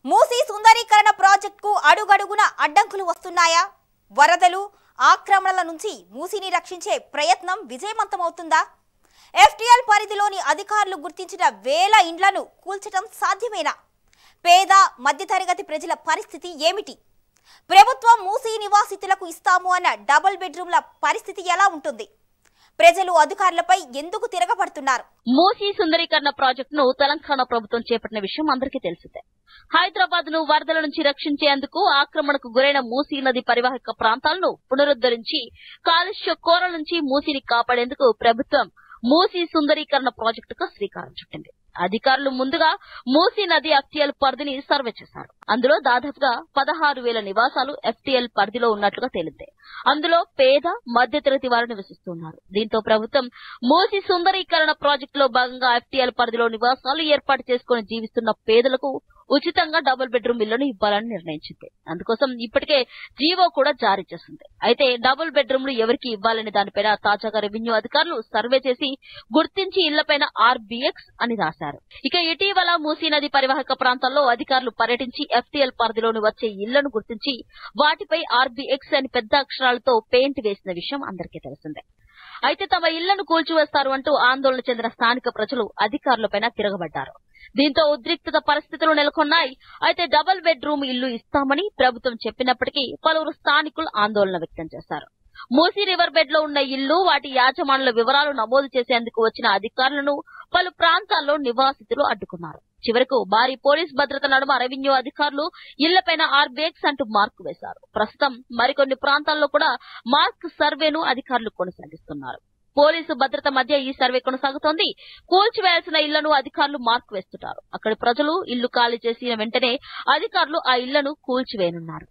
మూసీ సుందరీకరణ ప్రాజెక్టుకు అడుగడుగున అడ్డంకులు వస్తున్నాయా వరదలు ఆక్రమణల నుంచి మూసీని రక్షించే ప్రయత్నం విజయవంతమవుతుందా ఎఫ్టీఎల్ పరిధిలోని అధికారులు గుర్తించిన వేల ఇండ్లను కూల్చడం సాధ్యమేనా పేద మధ్యతరగతి ప్రజల పరిస్థితి ఏమిటి ప్రభుత్వం మూసీ నివాసితులకు ఇస్తాము అన్న డబుల్ బెడ్రూమ్ల పరిస్థితి ఎలా ఉంటుంది ప్రజలు అధికారులపై ఎందుకు తిరగబడుతున్నారు మూసీ సుందరీకరణ ప్రాజెక్టును తెలంగాణ ప్రభుత్వం చేపట్టిన విషయం అందరికీ తెలిసిందే హైదరాబాద్ ను వరదల నుంచి రక్షించేందుకు ఆక్రమణకు గురైన మూసీ నది పరివాహక ప్రాంతాలను పునరుద్దరించి కాలుష్య కోరల నుంచి మూసీని కాపాడేందుకు ప్రభుత్వం మూసీ సుందరీకరణ ప్రాజెక్టుకు శ్రీకారం చుట్టింది అధికారులు ముందుగా మూసీ నది ఎఫ్టీఎల్ పరిధిని సర్వే చేశారు అందులో దాదాపుగా పదహారు వేల నివాసాలు ఎఫ్టీఎల్ పరిధిలో ఉన్నట్లుగా తేలింది అందులో పేద మధ్యతరగతి వారు నివసిస్తున్నారు దీంతో ప్రభుత్వం మూసి సుందరీకరణ ప్రాజెక్టులో భాగంగా ఎఫ్టీఎల్ పరిధిలో నివాసాలు ఏర్పాటు చేసుకుని జీవిస్తున్న పేదలకు ఉచితంగా డబుల్ బెడ్రూమ్ ఇళ్లను ఇవ్వాలని నిర్ణయించింది అందుకోసం ఇప్పటికే జీవో కూడా జారీ చేసింది అయితే డబుల్ బెడ్రూమ్లు ఎవరికి ఇవ్వాలనే దానిపైన తాజాగా రెవెన్యూ అధికారులు సర్వే చేసి గుర్తించి ఇళ్లపైన ఆర్బీఎక్స్ అని రాశారు ఇక ఇటీవల మూసీ నది పరివాహక ప్రాంతాల్లో అధికారులు పర్యటించి ఎఫ్టీఎల్ పరిధిలోని వచ్చే ఇళ్లను గుర్తించి వాటిపై ఆర్బీఎక్స్ అని పెద్ద అక్షరాలతో పెయింట్ వేసిన విషయం అందరికీ తెలిసిందే అయితే తమ ఇళ్లను కూల్చివేస్తారు అంటూ ఆందోళన చెందిన స్థానిక ప్రజలు అధికారులపైన తిరగబడ్డారు దీంతో ఉద్రిక్తత పరిస్థితులు నెలకొన్నాయి అయితే డబుల్ బెడ్రూమ్ ఇల్లు ఇస్తామని ప్రభుత్వం చెప్పినప్పటికీ పలువురు స్థానికులు ఆందోళన వ్యక్తం చేశారు మూసీ రివర్ బెడ్ లో ఉన్న ఇల్లు వాటి యాజమానుల వివరాలు నమోదు చేసేందుకు వచ్చిన అధికారులను పలు ప్రాంతాల్లో నివాసితులు అడ్డుకున్నారు చివరకు భారీ పోలీస్ భద్రత నడుమ రెవెన్యూ అధికారులు ఇళ్లపైన ఆర్బేక్స్ అంటూ మార్కు వేశారు ప్రస్తుతం మరికొన్ని ప్రాంతాల్లో కూడా మార్క్ సర్వేను అధికారులు కొనసాగిస్తున్నారు పోలీసు భద్రత మధ్య ఈ సర్వే కొనసాగుతోంది కూల్చివేయాల్సిన ఇళ్లను అధికారులు మార్క్ వేస్తున్నారు అక్కడి ప్రజలు ఇల్లు ఖాళీ చేసిన వెంటనే అధికారులు ఆ ఇళ్లను కూల్చివేయనున్నారు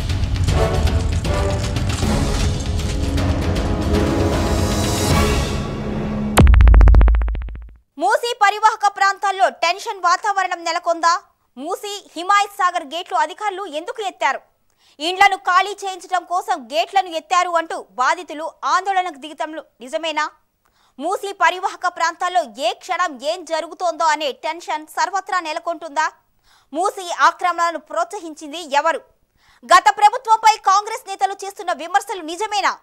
మూసీ పరివాహక ప్రాంతాల్లో టెన్షన్ వాతావరణం నెలకొందా మూసీ హిమాయత్ సాగర్ గేట్లు అధికారులు ఎందుకు ఎత్తారు ఇండ్లను ఖాళీ చేయించడం కోసం గేట్లను ఎత్తారు అంటూ బాధితులు ఆందోళనకు దిగుతంలో నిజమేనా మూసీ పరివాహక ప్రాంతాల్లో ఏ క్షణం ఏం జరుగుతోందో అనే టెన్షన్ సర్వత్రా నెలకొంటుందా మూసీ ఆక్రమణలను ప్రోత్సహించింది ఎవరు గత ప్రభుత్వంపై కాంగ్రెస్ నేతలు చేస్తున్న విమర్శలు నిజమేనా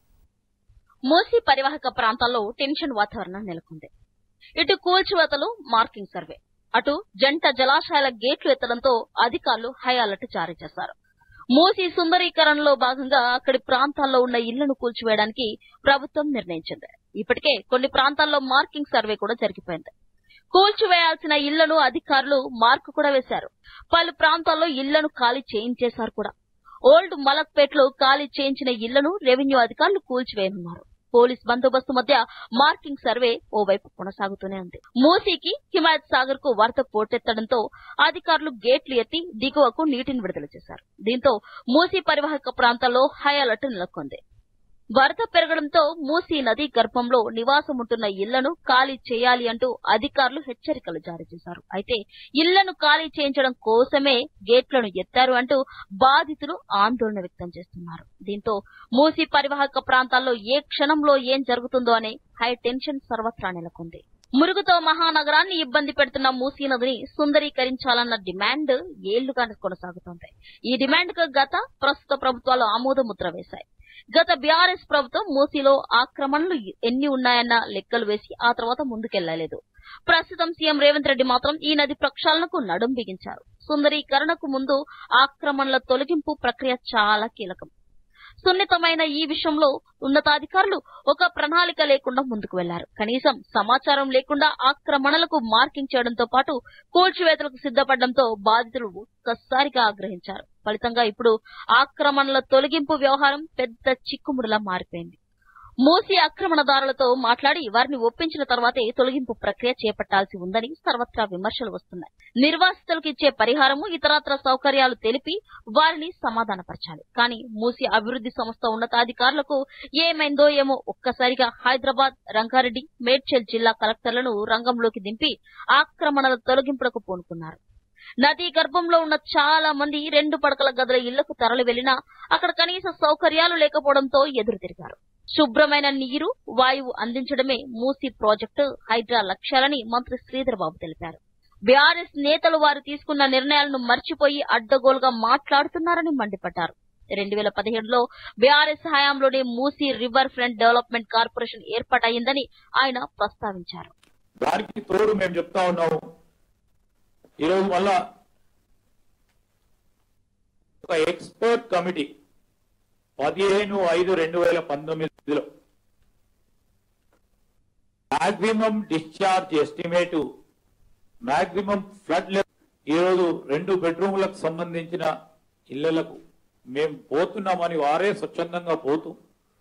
మూసీ పరివాహక ప్రాంతాల్లో టెన్షన్ వాతావరణం నెలకొంది ఇటు కూల్చివేతలు మార్కింగ్ సర్వే అటు జంట జలాశయాల గేట్లు ఎత్తడంతో అధికారులు హై అలర్ట్ జారీ చేశారు మూసీ సుందరీకరణలో భాగంగా అక్కడి ప్రాంతాల్లో ఉన్న ఇళ్లను కూల్చివేయడానికి ప్రభుత్వం నిర్ణయించింది ఇప్పటికే కొన్ని ప్రాంతాల్లో మార్కింగ్ సర్వే కూడా జరిగిపోయింది కూల్చివేయాల్సిన ఇళ్లను అధికారులు మార్కు కూడా వేశారు పలు ప్రాంతాల్లో ఇళ్లను ఖాళీ చేయించేశారు కూడా ఓల్డ్ మలక్పేట్లో ఖాళీ చేయించిన ఇళ్లను రెవెన్యూ అధికారులు కూల్చివేయనున్నారు పోలీస్ బందోబస్తు మధ్య మార్కింగ్ సర్వే ఓవైపు కొనసాగుతూనే ఉంది మూసీకి హిమాయత్ సాగర్ కు వరద పోటెత్తడంతో అధికారులు గేట్లు ఎత్తి దిగువకు నీటిని విడుదల చేశారు దీంతో మూసీ పరివాహక ప్రాంతాల్లో హై అలర్ట్ నెలకొంది వరద పెరగడంతో మూసీ నది గర్భంలో నివాసం ఉంటున్న ఇళ్లను ఖాళీ చేయాలి అంటూ అధికారులు హెచ్చరికలు జారీ చేశారు అయితే ఇళ్లను ఖాళీ చేయించడం కోసమే గేట్లను ఎత్తారు అంటూ బాధితులు ఆందోళన వ్యక్తం చేస్తున్నారు దీంతో మూసీ పరివాహక ప్రాంతాల్లో ఏ క్షణంలో ఏం జరుగుతుందో అనే హై టెన్షన్ సర్వత్రా నెలకొంది మురుగుతో మహానగరాన్ని ఇబ్బంది పెడుతున్న మూసీ నదిని సుందరీకరించాలన్న డిమాండ్ ఏళ్లుగా కొనసాగుతోంది ఈ డిమాండ్ కు గత ప్రస్తుత ప్రభుత్వాలు ఆమోద ముద్ర వేశాయి గత బీఆర్ఎస్ ప్రభుత్వం మూసీలో ఆక్రమణలు ఎన్ని ఉన్నాయన్న లెక్కలు వేసి ఆ తర్వాత ముందుకెళ్లలేదు ప్రస్తుతం సీఎం రేవంత్ రెడ్డి మాత్రం ఈ నది ప్రక్షాళనకు నడుం బిగించారు సుందరీకరణకు ముందు ఆక్రమణల తొలగింపు ప్రక్రియ చాలా కీలకం సున్నితమైన ఈ విషయంలో ఉన్నతాధికారులు ఒక ప్రణాళిక లేకుండా ముందుకు వెళ్లారు కనీసం సమాచారం లేకుండా ఆక్రమణలకు మార్కింగ్ చేయడంతో పాటు కూల్చివేతలకు సిద్ధపడడంతో బాధితులు ఒక్కసారిగా ఆగ్రహించారు ఫలితంగా ఇప్పుడు ఆక్రమణల తొలగింపు వ్యవహారం పెద్ద చిక్కుముడిలా మారిపోయింది మూసి ఆక్రమణదారులతో మాట్లాడి వారిని ఒప్పించిన తర్వాతే తొలగింపు ప్రక్రియ చేపట్టాల్సి ఉందని సర్వత్రా విమర్శలు వస్తున్నాయి నిర్వాసితులకు ఇచ్చే పరిహారము ఇతరత్ర సౌకర్యాలు తెలిపి వారిని సమాధానపరచాలి కానీ మూసి అభివృద్ధి సంస్థ ఉన్నతాధికారులకు ఏమైందో ఏమో ఒక్కసారిగా హైదరాబాద్ రంగారెడ్డి మేడ్చల్ జిల్లా కలెక్టర్లను రంగంలోకి దింపి ఆక్రమణల తొలగింపులకు పూనుకున్నారు నదీ గర్భంలో ఉన్న చాలా మంది రెండు పడకల గదుల ఇళ్లకు తరలి వెళ్లినా అక్కడ కనీస సౌకర్యాలు లేకపోవడంతో ఎదురు తిరిగారు శుభ్రమైన నీరు వాయువు అందించడమే మూసీ ప్రాజెక్టు హైడ్రా లక్ష్యాలని మంత్రి శ్రీధర్ బాబు తెలిపారు బీఆర్ఎస్ నేతలు వారు తీసుకున్న నిర్ణయాలను మర్చిపోయి అడ్డగోలుగా మాట్లాడుతున్నారని మండిపడ్డారు రెండు వేల పదిహేడులో బీఆర్ఎస్ హయాంలోనే Musi river front development corporation ఏర్పాటయ్యిందని ఆయన ప్రస్తావించారు దానికి తోడు మేము చెప్తా ఉన్నాము ఈరోజు మళ్ళా ఒక ఎక్స్పర్ట్ కమిటీ పదిహేను ఐదు రెండు వేల పంతొమ్మిదిలో maximum discharge estimate maximum flood level ఈరోజు రెండు బెడ్రూమ్లకు సంబంధించిన ఇళ్లకు మేము పోతున్నామని వారే స్వచ్ఛందంగా పోతూ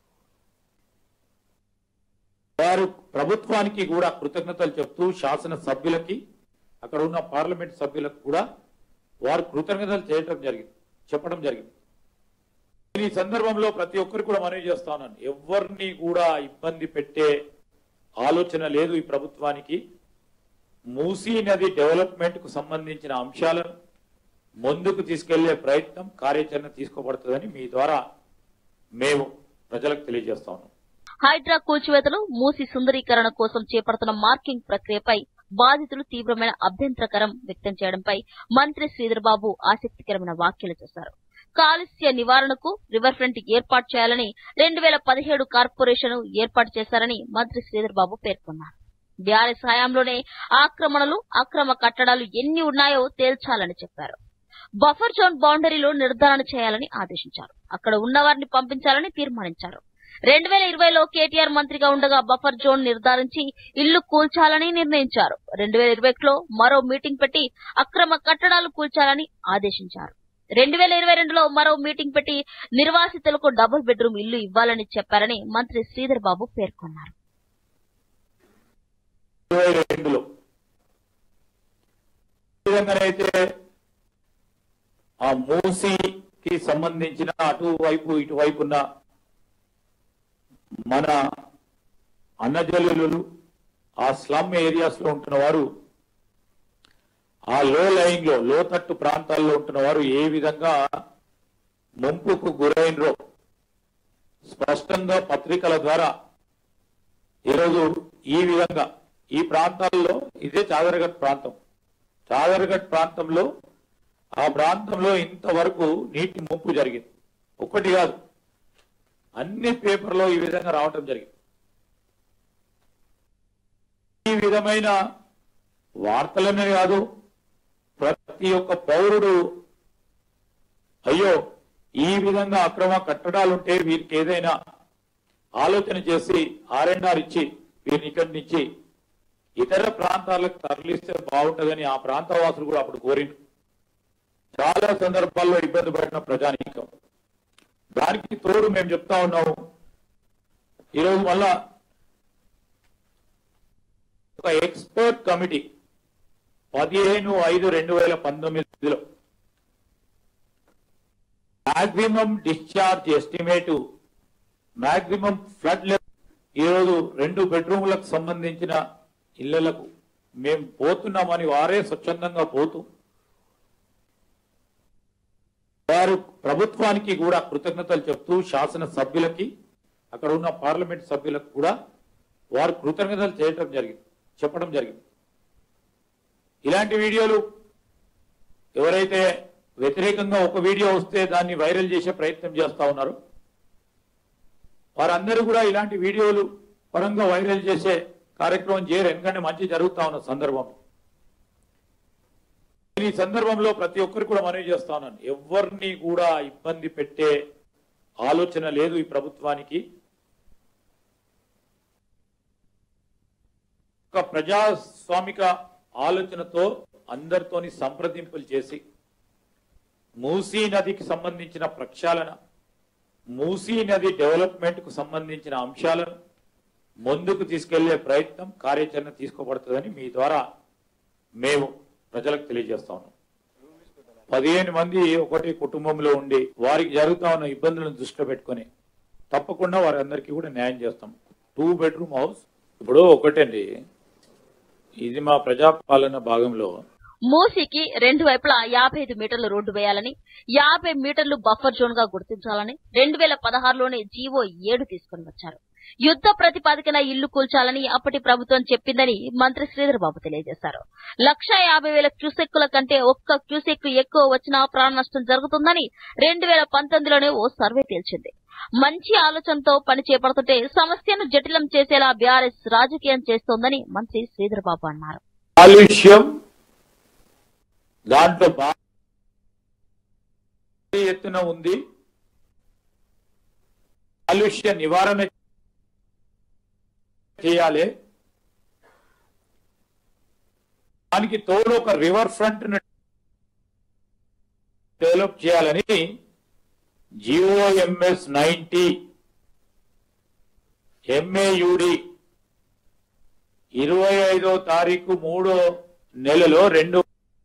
వారు ప్రభుత్వానికి కూడా కృతజ్ఞతలు చెప్తూ శాసన సభ్యులకి అక్కడ ఉన్న పార్లమెంట్ సభ్యులకు కూడా వారు కృతజ్ఞతలు చేయటం జరిగింది చెప్పడం జరిగింది ఈ సందర్భంలో ప్రతి ఒక్కరు కూడా మనవి చేస్తా ఉన్నాను ఎవరిని కూడా ఇబ్బంది పెట్టే ఆలోచన లేదు ఈ ప్రభుత్వానికి మూసీ నది డెవలప్మెంట్ కు సంబంధించిన అంశాలను ముందుకు తీసుకెళ్లే ప్రయత్నం కార్యాచరణ తీసుకోబడుతుందని మీ ద్వారా మేము ప్రజలకు తెలియజేస్తా ఉన్నాం హైడ్రా కూల్చివేతలు మూసి సుందరీకరణ కోసం చేపడుతున్న మార్కింగ్ ప్రక్రియపై బాధితులు తీవ్రమైన అభ్యంతరకరం వ్యక్తం చేయడంపై మంత్రి శ్రీధర్బాబు ఆసక్తికరమైన వ్యాఖ్యలు చేశారు కాలుష్య నివారణకు రివర్ ఫ్రంట్ ఏర్పాటు చేయాలని రెండు వేల పదిహేడు కార్పొరేషన్ ఏర్పాటు చేశారని మంత్రి శ్రీధర్బాబు పేర్కొన్నారు బీఆర్ఎస్ హయాంలోనే ఆక్రమణలు అక్రమ కట్టడాలు ఎన్ని ఉన్నాయో తేల్చాలని చెప్పారు బఫర్ జోన్ బౌండరీలో నిర్ధారణ చేయాలని ఆదేశించారు అక్కడ ఉన్నవారిని పంపించాలని తీర్మానించారు రెండు వేల ఇరవైలో కేటీఆర్ మంత్రిగా ఉండగా బఫర్ జోన్ నిర్ధారించి ఇల్లు కూల్చాలని నిర్ణయించారు రెండు వేల ఇరవై ఒకటిలో మరో మీటింగ్ పెట్టి అక్రమ కట్టడాలు కూల్చాలని ఆదేశించారు రెండు వేల ఇరవై రెండులో మరో మీటింగ్ పెట్టి నిర్వాసితులకు డబుల్ బెడ్రూమ్ ఇల్లు ఇవ్వాలని చెప్పారని మంత్రి శ్రీధర్ బాబు పేర్కొన్నారు ఇరవై రెండులో ఈ విధంగానైతే ఆ మూసీకి సంబంధించిన అటువైపు ఇటువైపు ఉన్న మన అన్నజల్లులు ఆ స్లమ్ ఏరియాస్ లో ఉంటున్న వారు ఆ లో లైన్ లో లోతట్టు ప్రాంతాల్లో ఉంటున్న వారు ఏ విధంగా ముంపుకు గురైనరో స్పష్టంగా పత్రికల ద్వారా ఈరోజు ఈ విధంగా ఈ ప్రాంతాల్లో ఇదే చాదరగట్ ప్రాంతం చాదరగట్ ప్రాంతంలో ఆ ప్రాంతంలో ఇంతవరకు నీటి ముంపు జరిగింది ఒకటి కాదు అన్ని పేపర్లో ఈ విధంగా రావటం జరిగింది ఈ విధమైన వార్తలనే కాదు ప్రతి ఒక్క పౌరుడు అయ్యో ఈ విధంగా అక్రమ కట్టడాలుంటే వీరికి ఏదైనా ఆలోచన చేసి ఆర్ఎన్ఆర్ ఇచ్చి వీరిని ఇక్కడి నుంచి ఇతర ప్రాంతాలకు తరలిస్తే బాగుంటుందని ఆ ప్రాంత వాసులు కూడా అప్పుడు కోరింది చాలా సందర్భాల్లో ఇబ్బంది పడిన ప్రజానీకం దానికి తోడు మేము చెప్తా ఉన్నాము ఈరోజు మళ్ళా ఒక ఎక్స్పర్ట్ కమిటీ పదిహేను ఐదు రెండు వేల పంతొమ్మిదిలో maximum discharge estimate maximum flood level ఈరోజు రెండు బెడ్రూమ్లకు సంబంధించిన ఇళ్లకు మేము పోతున్నామని వారే స్వచ్ఛందంగా పోతూ వారు ప్రభుత్వానికి కూడా కృతజ్ఞతలు చెప్తూ శాసన సభ్యులకి అక్కడ ఉన్న పార్లమెంట్ సభ్యులకు కూడా వారు కృతజ్ఞతలు చేయటం జరిగింది చెప్పడం జరిగింది ఇలాంటి వీడియోలు ఎవరైతే వ్యతిరేకంగా ఒక వీడియో వస్తే దాన్ని వైరల్ చేసే ప్రయత్నం చేస్తా ఉన్నారు వారందరూ కూడా ఇలాంటి వీడియోలు పరంగా వైరల్ చేసే కార్యక్రమం చేయరు ఎందుకంటే మంచి జరుగుతా ఉన్న సందర్భం ఈ సందర్భంలో ప్రతి ఒక్కరు కూడా మనవి చేస్తా ఉన్నాను ఎవరిని కూడా ఇబ్బంది పెట్టే ఆలోచన లేదు ఈ ప్రభుత్వానికి ఒక ప్రజాస్వామిక ఆలోచనతో అందరితోని సంప్రదింపులు చేసి మూసీ నదికి సంబంధించిన ప్రక్షాళన మూసీ నది డెవలప్మెంట్ కు సంబంధించిన అంశాలను ముందుకు తీసుకెళ్లే ప్రయత్నం కార్యాచరణ తీసుకోబడుతుందని మీ ద్వారా మేము ప్రజలకు తెలియజేస్తా ఉన్నాం పదిహేను మంది ఒకటి కుటుంబంలో ఉండి వారికి జరుగుతా ఉన్న ఇబ్బందులను దృష్టిలో పెట్టుకొని తప్పకుండా వారందరికీ కూడా న్యాయం చేస్తాం టూ బెడ్రూమ్ హౌస్ ఇప్పుడు ఒకటండి ఇది మా ప్రజాపాలన భాగంలో మూసీకి రెండు వైపులా యాభై ఐదు మీటర్ల రోడ్డు వేయాలని యాభై మీటర్లు బఫర్ జోన్ గా గుర్తించాలని రెండు వేల పదహారులోనే జీవో ఏడు తీసుకుని వచ్చారు యుద్ధ ప్రతిపాదికన ఇల్లు కూల్చాలని అప్పటి ప్రభుత్వం చెప్పిందని మంత్రి శ్రీధర్ బాబు తెలియజేశారు లక్ష యాభై వేల క్యూసెక్కుల కంటే ఒక్క క్యూసెక్ ఎక్కువ వచ్చినా ప్రాణ నష్టం జరుగుతుందని రెండు వేల పంతొమ్మిదిలోనే ఓ సర్వే తేల్చింది మంచి ఆలోచనతో పని చేపడుతుంటే సమస్యను జటిలం చేసేలా బీఆర్ఎస్ రాజకీయం చేస్తోందని మంత్రి శ్రీధర్ బాబు అన్నారు కాలుష్యం దాంట్లో భారీ ఎత్తున ఉంది కాలుష్య నివారణ చేయాలి దానికి తోడు ఒక రివర్ ఫ్రంట్ డెవలప్ చేయాలని జిఓఎంఎస్ నైన్టీ ఎంఏయుడి ఇరవై ఐదో తారీఖు మూడో నెలలో రెండు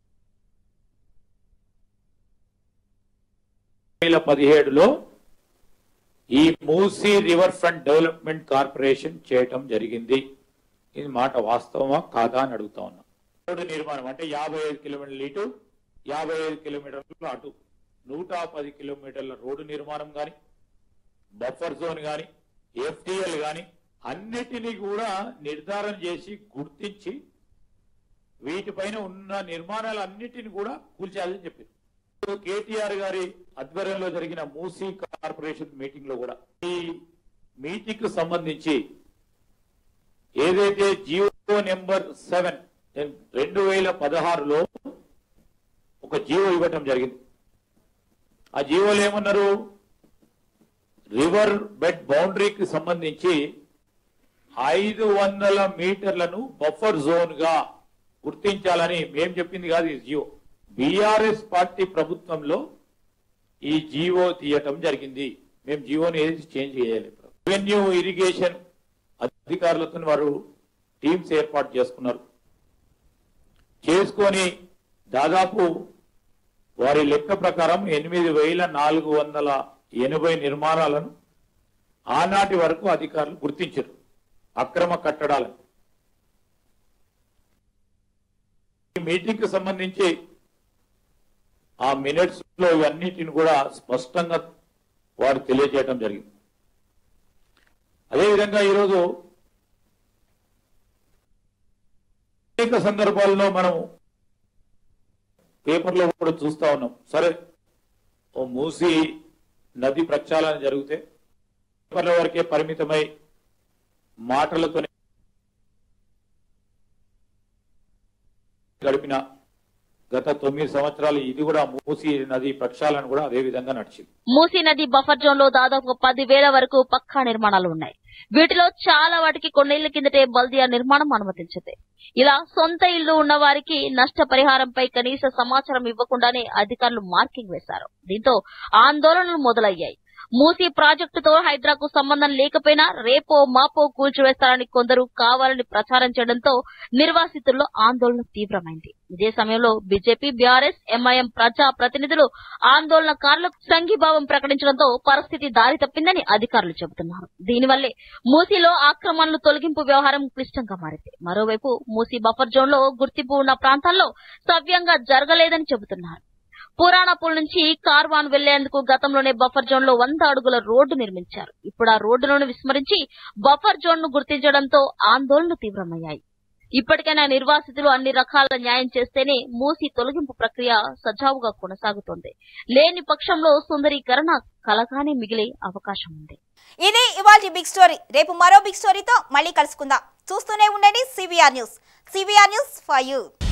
వేల పదిహేడులో ఈ Musi river front development corporation చేయటం జరిగింది ఇది మాట వాస్తవమా కాదా అని అడుగుతా ఉన్నా రోడ్డు నిర్మాణం అంటే యాభై ఐదు కిలోమీటర్ల ఇటు యాభై ఐదు కిలోమీటర్ల అటు నూట పది కిలోమీటర్ల రోడ్డు నిర్మాణం కానీ బఫర్ జోన్ కానీ ఎఫ్టిఎల్ కానీ అన్నిటినీ కూడా నిర్ధారణ చేసి గుర్తించి వీటిపైన ఉన్న నిర్మాణాలు అన్నిటిని కూడా కూల్చేయాలని చెప్పారు కేటీఆర్ గారి ఆధ్వర్యంలో జరిగిన మూసీ కార్పొరేషన్ మీటింగ్ లో కూడా ఈ మీటింగ్ కు సంబంధించి ఏదైతే జియో నెంబర్ సెవెన్ రెండు వేల పదహారులో ఒక జియో ఇవ్వటం జరిగింది ఆ జియోలు ఏమన్నారు రివర్ బెడ్ బౌండరీకి సంబంధించి ఐదు వందల మీటర్లను బఫర్ జోన్ గా గుర్తించాలని మేం చెప్పింది కాదు ఈ జియో బీఆర్ఎస్ పార్టీ ప్రభుత్వంలో ఈ జియో తీయటం జరిగింది మేము జియోని ఏది చేంజ్ చేయాలి రెవెన్యూ ఇరిగేషన్ అధికారులతో వారు టీమ్స్ ఏర్పాటు చేసుకున్నారు చేసుకొని దాదాపు వారి లెక్క ప్రకారం ఎనిమిది వేల నాలుగు వందల ఎనభై నిర్మాణాలను ఆనాటి వరకు అధికారులు గుర్తించారు అక్రమ కట్టడాలను ఈ మీటింగ్ కు సంబంధించి ఆ మినిట్స్ లో ఇవన్నిటిని కూడా స్పష్టంగా వారు తెలియజేయడం జరిగింది అదేవిధంగా ఈరోజు అనేక సందర్భాల్లో మనం పేపర్లో కూడా చూస్తా ఉన్నాం సరే ఓ మూసి నది ప్రక్షాళన జరిగితే పేపర్ల వరకే పరిమితమై మాటలతోనే గడిపిన గత తొమ్మిది సంవత్సరాలు ఇది కూడా మూసి నది ప్రక్షాళన కూడా అదే విధంగా నడిచింది మూసీ నది బఫర్ జోన్ లో దాదాపు పది వేల వరకు పక్కా నిర్మాణాలు ఉన్నాయి వీటిలో చాలా వాటికి కొన్నేళ్ల కిందటే బల్దియా నిర్మాణం అనుమతించింది ఇలా సొంత ఇల్లు ఉన్న వారికి నష్టపరిహారంపై కనీస సమాచారం ఇవ్వకుండానే అధికారులు మార్కింగ్ వేశారు దీంతో ఆందోళనలు మొదలయ్యాయి మూసీ ప్రాజెక్టుతో హైడ్రాకు సంబంధం లేకపోయినా రేపో మాపో కూల్చివేస్తారని కొందరు కావాలని ప్రచారం చేయడంతో నిర్వాసితుల్లో ఆందోళన తీవ్రమైంది ఇదే సమయంలో బీజేపీ బీఆర్ఎస్ ఎంఐఎం ప్రజా ప్రతినిధులు ఆందోళనకారులకు సంఘీభావం ప్రకటించడంతో పరిస్థితి దారి తప్పిందని అధికారులు చెబుతున్నారు దీనివల్లే మూసీలో ఆక్రమణలు తొలగింపు వ్యవహారం క్లిష్టంగా మారింది మరోవైపు మూసీ బఫర్ జోన్ లో గుర్తింపు ఉన్న ప్రాంతాల్లో సవ్యంగా జరగలేదని చెబుతున్నారు పురాణపూల్ నుంచి కార్వాన్ వెళ్లేందుకు గతంలోనే బఫర్ జోన్ లో వంద అడుగుల రోడ్డు నిర్మించారు ఇప్పుడు ఆ రోడ్డులను విస్మరించి బఫర్ జోన్ ను గుర్తించడంతో ఆందోళనలు తీవ్రమయ్యాయి ఇప్పటికైనా నిర్వాసితులు అన్ని రకాల న్యాయం చేస్తేనే మూసి తొలగింపు ప్రక్రియ సజావుగా కొనసాగుతోంది లేని పక్షంలో సుందరీకరణ కలగానే మిగిలే అవకాశం ఉంది ఇది ఇవాళ బిగ్ స్టోరీ రేపు మరో బిగ్ స్టోరీతో మళ్ళీ కలుసుకుందాం చూస్తూనే ఉండండి CVR news CVR news for you